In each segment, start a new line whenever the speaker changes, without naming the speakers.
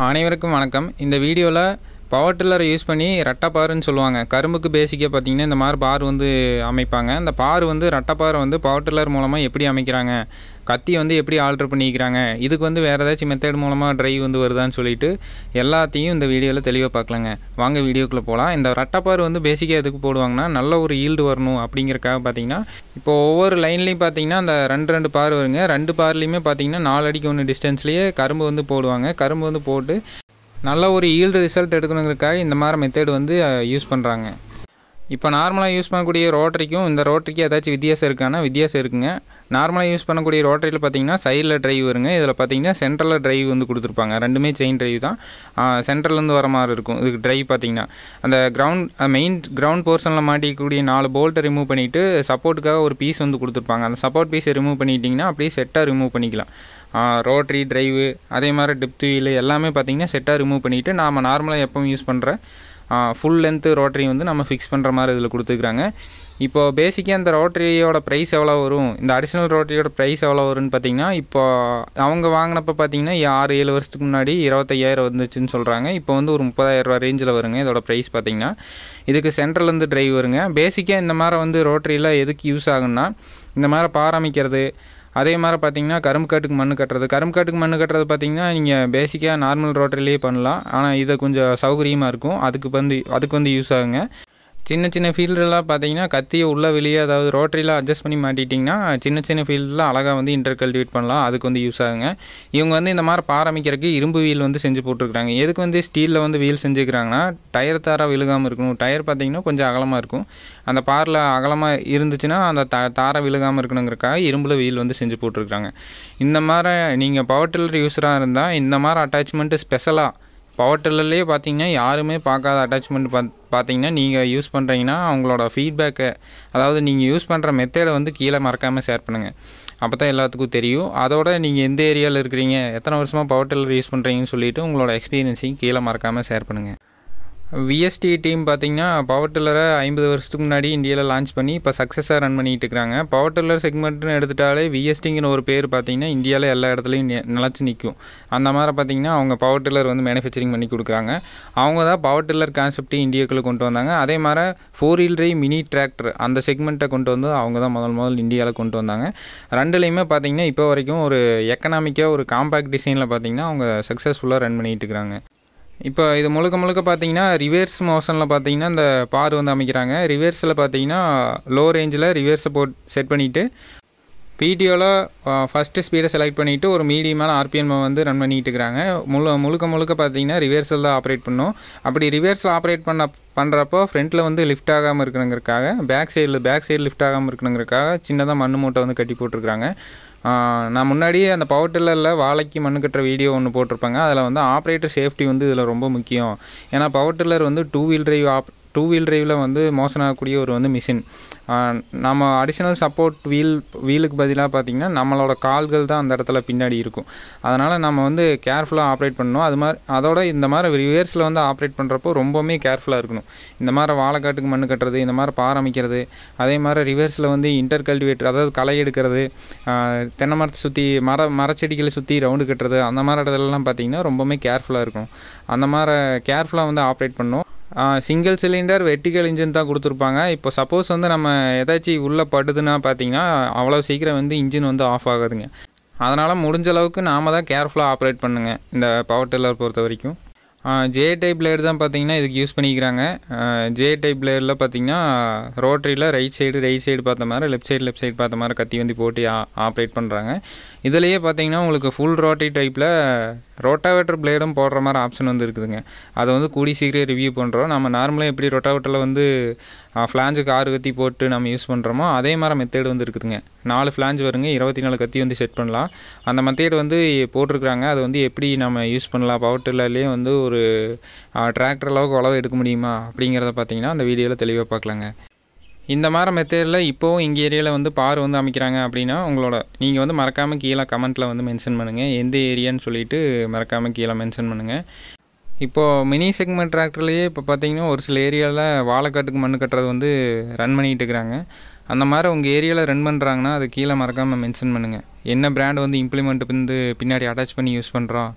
அனைவருக்கும் வணக்கம் இந்த வீடியோவில் பவர் டில்லரை யூஸ் பண்ணி ரெட்டைப்பாருன்னு சொல்லுவாங்க கரும்புக்கு பேசிக்காக பார்த்தீங்கன்னா இந்த மாதிரி பார் வந்து அமைப்பாங்க இந்த பார் வந்து ரெட்டைப்பாரை வந்து பவர் டில்லர் மூலமாக எப்படி அமைக்கிறாங்க கத்தி வந்து எப்படி ஆல்ட்ரு பண்ணிக்கிறாங்க இதுக்கு வந்து வேறு ஏதாச்சும் மெத்தட் மூலமாக ட்ரைவ் வந்து வருதான்னு சொல்லிட்டு எல்லாத்தையும் இந்த வீடியோவில் தெளிவாக பார்க்கலாங்க வாங்க வீடியோக்குள்ளே போகலாம் இந்த ரெட்டைப்பார் வந்து பேசிக்காக எதுக்கு போடுவாங்கன்னா நல்ல ஒரு ஈல்டு வரணும் அப்படிங்கிறக்காக பார்த்தீங்கன்னா இப்போ ஒவ்வொரு லைன்லேயும் பார்த்தீங்கன்னா அந்த ரெண்டு ரெண்டு பார் வருங்க ரெண்டு பார்லேயுமே பார்த்தீங்கன்னா நாலு அடிக்கு ஒன்று டிஸ்டன்ஸ்லேயே கரும்பு வந்து போடுவாங்க கரும்பு வந்து போட்டு நல்ல ஒரு ஈல்டு ரிசல்ட் எடுக்கணுங்கிறதுக்காக இந்த மாதிரி மெத்தட் வந்து யூஸ் பண்ணுறாங்க இப்போ நார்மலாக யூஸ் பண்ணக்கூடிய ரோட்டரிக்கும் இந்த ரோட்டரிக்கும் ஏதாச்சும் வித்தியாசம் இருக்கான்னா வித்தியாசம் இருக்குங்க நார்மலாக யூஸ் பண்ணக்கூடிய ரோட்டரியில் பார்த்தீங்கன்னா சைடில் டிரைவ் வருங்க இதில் பார்த்தீங்கன்னா சென்ட்ரலில் டிரைவ் வந்து கொடுத்துருப்பாங்க ரெண்டுமே செயின் டிரைவ் தான் சென்ட்ரல்லேருந்து வர மாதிரி இருக்கும் இதுக்கு டிரைவ் பார்த்தீங்கன்னா அந்த கிரவுண்ட் மெயின் கிரவுண்ட் போர்ஷனில் மாட்டிக்கக்கூடிய நாலு போல்ட்டை ரிமூவ் பண்ணிவிட்டு சப்போர்ட்டுக்காக ஒரு பீஸ் வந்து கொடுத்துருப்பாங்க அந்த சப்போர்ட் பீஸை ரிமூவ் பண்ணிட்டீங்கன்னா அப்படியே செட்டாக ரிமூவ் பண்ணிக்கலாம் ரோட்ரி ட்ரைவு அதே மாதிரி டெப்த் வீல் எல்லாமே பார்த்தீங்கன்னா செட்டாக ரிமூவ் பண்ணிவிட்டு நாம் நார்மலாக எப்பவும் யூஸ் பண்ணுற ஃபுல் லென்த்து ரோட்டரி வந்து நம்ம ஃபிக்ஸ் பண்ணுற மாதிரி இதில் கொடுத்துருக்குறாங்க இப்போது பேசிக்காக இந்த ரோட்டரியோட ப்ரைஸ் எவ்வளோ வரும் இந்த அடிஷ்னல் ரோட்டரியோட ப்ரைஸ் எவ்வளோ வரும்னு பார்த்தீங்கன்னா இப்போ அவங்க வாங்கினப்ப பார்த்தீங்கன்னா ஆறு ஏழு வருஷத்துக்கு முன்னாடி இருபத்தையாயிரம் வந்துச்சுன்னு சொல்கிறாங்க இப்போ வந்து ஒரு முப்பதாயிரரூவா ரேஞ்சில் வருங்க இதோட ப்ரைஸ் பார்த்தீங்கன்னா இதுக்கு சென்ட்ரல்லேருந்து டிரைவ் வருங்க பேசிக்காக இந்த மாதிரி வந்து ரோட்டரியில் எதுக்கு யூஸ் ஆகுன்னா இந்த மாதிரி பாராமிக்கிறது அதே மாதிரி பார்த்தீங்கன்னா கரும்பு காட்டுக்கு மண் கட்டுறது கரும்பு காட்டுக்கு மண் கட்டுறது பார்த்தீங்கன்னா நீங்கள் பேசிக்காக நார்மல் ரோட்டரிலேயே பண்ணலாம் ஆனால் இது கொஞ்சம் சௌகரியமாக இருக்கும் அதுக்கு வந்து அதுக்கு வந்து யூஸ் ஆகுங்க சின்ன சின்ன ஃபீல்டெல்லாம் பார்த்தீங்கன்னா கத்தியை உள்ளே வெளியே அதாவது ரோட்டரியில் அட்ஜஸ்ட் பண்ணி மாட்டிட்டிங்கன்னா சின்ன சின்ன ஃபீல்டில் அழகாக வந்து இன்டர் கல்டிவேட் பண்ணலாம் அதுக்கு வந்து யூஸ் ஆகுங்க இவங்க வந்து இந்த மாதிரி பாரமிக்கிறதுக்கு இரும்பு வீல் வந்து செஞ்சு போட்டிருக்காங்க எதுக்கு வந்து ஸ்டீலில் வந்து வீல் செஞ்சுக்கிறாங்கன்னா டயர் தாராக விழுகாமல் இருக்கணும் டயர் பார்த்தீங்கன்னா கொஞ்சம் அகலமாக இருக்கும் அந்த பாரில் அகலமாக இருந்துச்சுன்னா அந்த த தாரை விழுகாமல் இருக்கணுங்கிறக்காக இரும்பில் வீல் வந்து செஞ்சு போட்டிருக்காங்க இந்த மாதிரி நீங்கள் பவர் டில்லர் யூஸராக இருந்தால் இந்த மாதிரி அட்டாச்மெண்ட்டு ஸ்பெஷலாக பவர் டில்லர்லேயே பார்த்தீங்கன்னா யாருமே பார்க்காத அட்டாச்மெண்ட் பா பார்த்தீங்கன்னா நீங்கள் யூஸ் பண்ணுறீங்கன்னா அவங்களோட ஃபீட்பேக்கை அதாவது நீங்கள் யூஸ் பண்ணுற மெத்தடை வந்து கீழே மறக்காமல் ஷேர் பண்ணுங்கள் அப்போ தான் எல்லாத்துக்கும் தெரியும் அதோட நீங்கள் எந்த ஏரியாவில் இருக்கிறீங்க எத்தனை வருஷமாக பவர் டில்லர் யூஸ் பண்ணுறீங்கன்னு சொல்லிவிட்டு உங்களோட எக்ஸ்பீரியன்ஸையும் கீழே மறக்காமல் ஷேர் பண்ணுங்கள் விஎஸ்டி டீம் பார்த்தீங்கன்னா பவர் டில்லரை ஐம்பது வருஷத்துக்கு முன்னாடி இந்தியாவில் லான்ச் பண்ணி இப்போ சக்ஸஸாக ரன் பண்ணிகிட்டு இருக்கிறாங்க பவர் டில்லர் செக்மெண்ட்னு எடுத்துட்டாலே விஎஸ்டிங்கிற ஒரு பேர் பார்த்தீங்கன்னா இந்தியாவில் எல்லா இடத்துலையும் நிலச்சி நிற்கும் அந்த மாதிரி பார்த்தீங்கன்னா அவங்க பவர் டில்லர் வந்து மேனுஃபேக்சரிங் பண்ணி கொடுக்குறாங்க அவங்க தான் பவர் டில்லர் கான்செப்ட் இந்தியாவுக்குள்ளே கொண்டு வந்தாங்க அதே மாதிரி four wheel drive mini tractor அந்த செக்மெண்ட்டை கொண்டு வந்து அவங்க தான் முதல் முதல் இந்தியாவில் கொண்டு வந்தாங்க ரெண்டுலேயுமே பார்த்தீங்கன்னா இப்போ வரைக்கும் ஒரு எக்கனாமிக்காக ஒரு காம்பேக்ட் டிசைனில் பார்த்தீங்கன்னா அவங்க சக்ஸஸ்ஃபுல்லாக ரன் பண்ணிகிட்டு இருக்கிறாங்க இப்போ இது முழுக்க முழுக்க பார்த்தீங்கன்னா ரிவர்ஸ் மோஷனில் பார்த்தீங்கன்னா இந்த பார் வந்து அமைக்கிறாங்க ரிவர்ஸில் பார்த்தீங்கன்னா லோ ரேஞ்சில் ரிவர்ஸை போட் செட் பண்ணிவிட்டு பிடிஓவில் ஃபஸ்ட்டு ஸ்பீடை செலக்ட் பண்ணிவிட்டு ஒரு மீடியமான ஆர்பிஎம் வந்து ரன் பண்ணிகிட்டு இருக்கிறாங்க முழு முழுக்க முழுக்க பார்த்தீங்கன்னா ரிவர்ஸில் தான் ஆப்ரேட் பண்ணும் அப்படி ரிவர்ஸில் ஆப்ரேட் பண்ண பண்ணுறப்போ ஃப்ரண்ட்டில் வந்து லிஃப்ட் ஆகாமல் இருக்கணுங்கிறக்காக பேக் சைடில் பேக் சைடு லிஃப்ட் ஆகாமல் இருக்கணுங்கிறக்காக சின்னதாக மண் மூட்டை வந்து கட்டி போட்டிருக்கிறாங்க நான் முன்னாடியே அந்த பவர் டில்லரில் வாழைக்கு மண்ணு கட்டுற வீடியோ ஒன்று போட்டிருப்பாங்க அதில் வந்து ஆப்ரேட்டர் சேஃப்டி வந்து இதில் ரொம்ப முக்கியம் ஏன்னா பவர் டில்லர் வந்து two wheel drive of two wheel டிரைவில் வந்து மோசம் ஆகக்கூடிய ஒரு வந்து மிஷின் நம்ம அடிஷ்னல் சப்போர்ட் வீல் வீலுக்கு பதிலாக பார்த்திங்கன்னா நம்மளோட கால்கள் தான் அந்த இடத்துல பின்னாடி இருக்கும் அதனால் நம்ம வந்து கேர்ஃபுல்லாக ஆப்ரேட் பண்ணணும் அது மாதிரி அதோட இந்த மாதிரி ரிவர்ஸில் வந்து ஆப்ரேட் பண்ணுறப்போ ரொம்பவுமே கேர்ஃபுல்லாக இருக்கணும் இந்த மாதிரி வாழைக்காட்டுக்கு மண் கட்டுறது இந்த மாதிரி பாரமிக்கிறது அதே மாதிரி ரிவர்ஸில் வந்து இன்டர் கல்டிவேட்டர் அதாவது களை எடுக்கிறது தென்னை மரத்தை சுற்றி மர மரச்செடிகளை சுற்றி ரவுண்டு கட்டுறது அந்த மாதிரி இடத்துலலாம் பார்த்திங்கன்னா ரொம்பவுமே கேர்ஃபுல்லாக இருக்கணும் அந்த மாதிரி கேர்ஃபுல்லாக வந்து ஆப்ரேட் பண்ணணும் சிங்கிள் சிலிண்டர் வெர்டிக்கல் இன்ஜின் தான் கொடுத்துருப்பாங்க இப்போ சப்போஸ் வந்து நம்ம ஏதாச்சும் உள்ளே படுதுன்னா பார்த்தீங்கன்னா அவ்வளோ சீக்கிரம் வந்து இன்ஜின் வந்து ஆஃப் ஆகாதுங்க அதனால் முடிஞ்ச அளவுக்கு நாம் தான் கேர்ஃபுல்லாக ஆப்ரேட் பண்ணுங்கள் இந்த பவர் டில்லர் பொறுத்த வரைக்கும் ஜே டைப் பிளேடு தான் பார்த்தீங்கன்னா இதுக்கு யூஸ் பண்ணிக்கிறாங்க ஜே டைப் பிளேடில் பார்த்தீங்கன்னா ரோட்டரியில் ரைட் சைடு ரைட் சைடு பார்த்த மாதிரி லெஃப்ட் சைடு லெஃப்ட் சைடு பார்த்த மாதிரி கத்தி வந்து போட்டு ஆப்ரேட் பண்ணுறாங்க இதுலேயே பார்த்தீங்கன்னா உங்களுக்கு ஃபுல் ரோட்டரி டைப்பில் ரோட்டாவேட்டர் பிளேடும் போடுற மாதிரி ஆப்ஷன் வந்து இருக்குதுங்க அதை வந்து கூடி சீக்கிரம் ரிவ்யூ பண்ணுறோம் நம்ம நார்மலாக எப்படி ரொட்டாவேட்டரில் வந்து ஃப்ளாஞ்சுக்கு ஆறு கத்தி போட்டு நம்ம யூஸ் பண்ணுறோமோ அதே மாதிரி மெத்தேடு வந்து இருக்குதுங்க நாலு ஃப்ளாஞ்ச் வருங்க இருபத்தி நாலு கத்தி வந்து செட் பண்ணலாம் அந்த மெத்தேடு வந்து போட்டிருக்கிறாங்க அது வந்து எப்படி நம்ம யூஸ் பண்ணலாம் பவர் டில்லர்லேயே வந்து ஒரு டிராக்டர் அளவுக்கு உழவு எடுக்க முடியுமா அப்படிங்கிறத பார்த்தீங்கன்னா அந்த வீடியோவில் தெளிவாக பார்க்கலாங்க இந்த மாதிரி மெத்தேடில் இப்போவும் எங்கள் ஏரியாவில் வந்து பார் வந்து அமைக்கிறாங்க அப்படின்னா உங்களோட நீங்கள் வந்து மறக்காமல் கீழே கமெண்ட்டில் வந்து மென்ஷன் பண்ணுங்கள் எந்த ஏரியான்னு சொல்லிட்டு மறக்காமல் கீழே மென்ஷன் பண்ணுங்கள் இப்போது மினி செக்மெண்ட் டிராக்டர்லேயே இப்போ பார்த்தீங்கன்னா ஒரு சில ஏரியாவில் வாழைக்காட்டுக்கு மண் கட்டுறது வந்து ரன் பண்ணிகிட்டு இருக்கிறாங்க அந்த மாதிரி உங்கள் ஏரியாவில் ரன் பண்ணுறாங்கன்னா அது கீழே மறக்காமல் மென்ஷன் பண்ணுங்கள் என்ன பிராண்ட் வந்து இம்ப்ளிமெண்ட் வந்து பின்னாடி அட்டாச் பண்ணி யூஸ் பண்ணுறோம்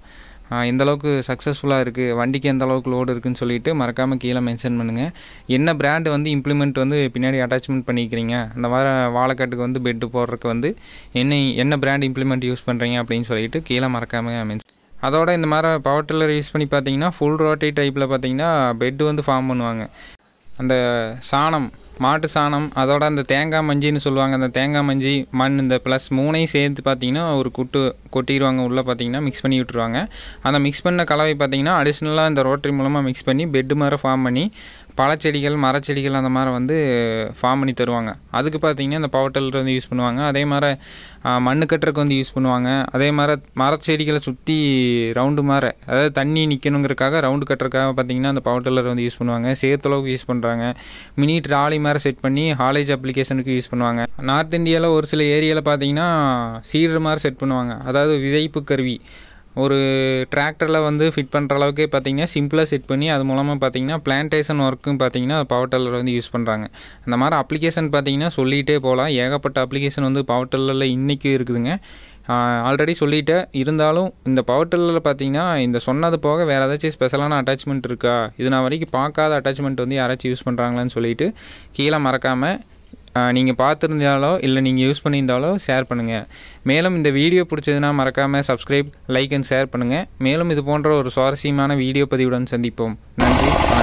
ஆஹ் எந்த அளவுக்கு சக்ஸஸ்ஃபுல்லாக இருக்குது வண்டிக்கு எந்த அளவுக்கு லோடு இருக்குன்னு சொல்லிட்டு மறக்காமல் கீழே மென்ஷன் பண்ணுங்கள் என்ன பிராண்டு வந்து இம்ப்ளிமெண்ட் வந்து பின்னாடி அட்டாச்மெண்ட் பண்ணிக்கிறீங்க அந்த மாதிரி வாழைக்காட்டுக்கு வந்து பெட்டு போடுறதுக்கு வந்து என்ன என்ன பிராண்ட் இம்ப்ளிமெண்ட் யூஸ் பண்ணுறீங்க அப்படின்னு சொல்லிட்டு கீழே மறக்காமல் மென்ஷன் அதோட இந்த மாதிரி பவர் டில்லர் யூஸ் பண்ணி பார்த்தீங்கன்னா ஃபுல் ரோட்டரி டைப்பில் பார்த்தீங்கன்னா பெட்டு வந்து ஃபார்ம் பண்ணுவாங்க அந்த சாணம் மாட்டு சாணம் அதோட அந்த தேங்காய் மஞ்சின்னு சொல்லுவாங்க அந்த தேங்காய் மஞ்சி மண் இந்த ப்ளஸ் மூணையும் சேர்த்து பார்த்தீங்கன்னா ஒரு குட்டு கொட்டிடுவாங்க உள்ளே பார்த்தீங்கன்னா மிக்ஸ் பண்ணி விட்ருவாங்க அந்த மிக்ஸ் பண்ண கலவை பார்த்தீங்கன்னா அடிஷ்னலாக இந்த ரோட்டரி மூலமாக மிக்ஸ் பண்ணி பெட்டு மாதிரி ஃபார்ம் பண்ணி பழச்செடிகள் மரச்செடிகள் அந்த மாதிரி வந்து ஃபார்ம் பண்ணி தருவாங்க அதுக்கு பார்த்தீங்கன்னா இந்த பவர் டில்லர் வந்து யூஸ் பண்ணுவாங்க அதே மாதிரி ஆ, மண்ணு கட்டுறதுக்கு வந்து யூஸ் பண்ணுவாங்க அதே மாதிரி மரச்செடிகளை சுற்றி ரவுண்டு மாதிரி அதாவது தண்ணி நிற்கணுங்கிறதுக்காக ரவுண்டு கட்டுறதுக்காக பார்த்தீங்கன்னா அந்த பவர் டில்லர் வந்து யூஸ் பண்ணுவாங்க சேத்தளவுக்கு யூஸ் பண்ணுறாங்க மினி ட்ராலி மாதிரி செட் பண்ணி ஹாலேஜ் அப்ளிகேஷனுக்கு யூஸ் பண்ணுவாங்க நார்த் இந்தியாவில் ஒரு சில ஏரியாவில் பார்த்தீங்கன்னா சீடர் மாதிரி செட் பண்ணுவாங்க அதாவது விதைப்பு கருவி ஒரு டிராக்டரில் வந்து ஃபிட் பண்ணுற அளவுக்கு பார்த்தீங்கன்னா சிம்பிளாக செட் பண்ணி அது மூலமாக பார்த்தீங்கன்னா பிளான்டேஷன் ஒர்க்கும் பார்த்தீங்கன்னா பவர் டில்லர் வந்து யூஸ் பண்ணுறாங்க அந்த மாதிரி அப்ளிகேஷன் பார்த்தீங்கன்னா சொல்லிகிட்டே போகலாம் ஏகப்பட்ட அப்ளிகேஷன் வந்து பவர் டில்லரில் இன்றைக்கும் இருக்குதுங்க ஆல்ரெடி சொல்லிட்டேன் இருந்தாலும் இந்த பவர் டில்லரில் பார்த்தீங்கன்னா இந்த சொன்னது போக வேறு ஏதாச்சும் ஸ்பெஷலான அட்டாச்மெண்ட் இருக்கா இது நான் வரைக்கும் பார்க்காத அட்டாச்மெண்ட் வந்து யாராச்சும் யூஸ் பண்ணுறாங்களான்னு சொல்லிட்டு கீழே மறக்காமல் நீங்கள் பார்த்துருந்தாலோ இல்லை நீங்கள் யூஸ் பண்ணியிருந்தாலோ ஷேர் பண்ணுங்கள் மேலும் இந்த வீடியோ பிடிச்சதுன்னா மறக்காமல் சப்ஸ்கிரைப் லைக் அண்ட் ஷேர் பண்ணுங்கள் மேலும் இது போன்ற ஒரு சுவாரஸ்யமான வீடியோ பதிவுடன் சந்திப்போம் நன்றி